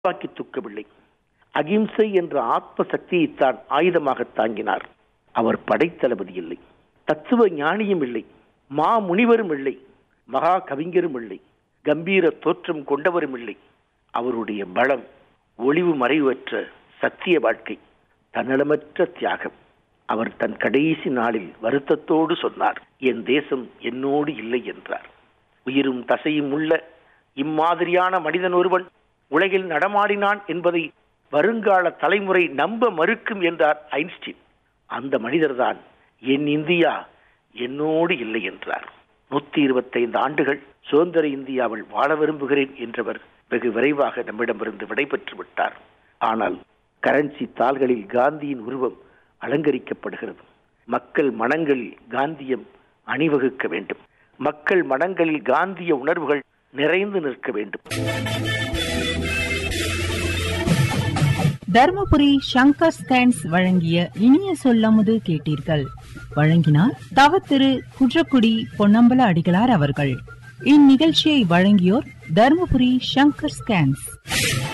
துப்பாக்கி தூக்கவில்லை அகிம்சை என்ற ஆத்ம சக்தியைத்தான் ஆயுதமாக தாங்கினார் அவர் படைத்தளபதி இல்லை தத்துவ ஞானியும் இல்லை மா முனிவரும் இல்லை மகா கவிஞரும் இல்லை கம்பீர தோற்றம் கொண்டவரும் இல்லை அவருடைய பலம் ஒளிவு மறைவற்ற சத்திய வாழ்க்கை தன்னலமற்ற தியாகம் அவர் தன் கடைசி நாளில் வருத்தத்தோடு சொன்னார் என் தேசம் என்னோடு இல்லை என்றார் உயிரும் தசையும் உள்ள இம்மாதிரியான மனிதன் ஒருவன் உலகில் நடமாடினான் என்பதை வருங்கால தலைமுறை நம்ப மறுக்கும் என்றார் ஐன்ஸ்டீன் அந்த மனிதர்தான் என் இந்தியா என்னோடு இல்லை என்றார் நூத்தி இருபத்தைந்து ஆண்டுகள் சுதந்திர இந்தியாவில் வாழ விரும்புகிறேன் என்றவர் வெகு விரைவாக நம்மிடமிருந்து விடைபெற்று விட்டார் ஆனால் கரன்சி தாள்களில் காந்தியின் உருவம் அலங்கரிக்கப்படுகிறது மக்கள் மனங்களில் காந்தியம் அணிவகுக்க வேண்டும் மக்கள் மனங்களில் காந்திய உணர்வுகள் நிறைந்து நிற்க வேண்டும் தர்மபுரி சங்கர் ஸ்கேன்ஸ் வழங்கிய இனிய சொல்லமுது கேட்டீர்கள் வழங்கினார் தவ திரு குன்றக்குடி பொன்னம்பல அடிகளார் அவர்கள் இந்நிகழ்ச்சியை வழங்கியோர் தர்மபுரி சங்கர் ஸ்கேன்ஸ்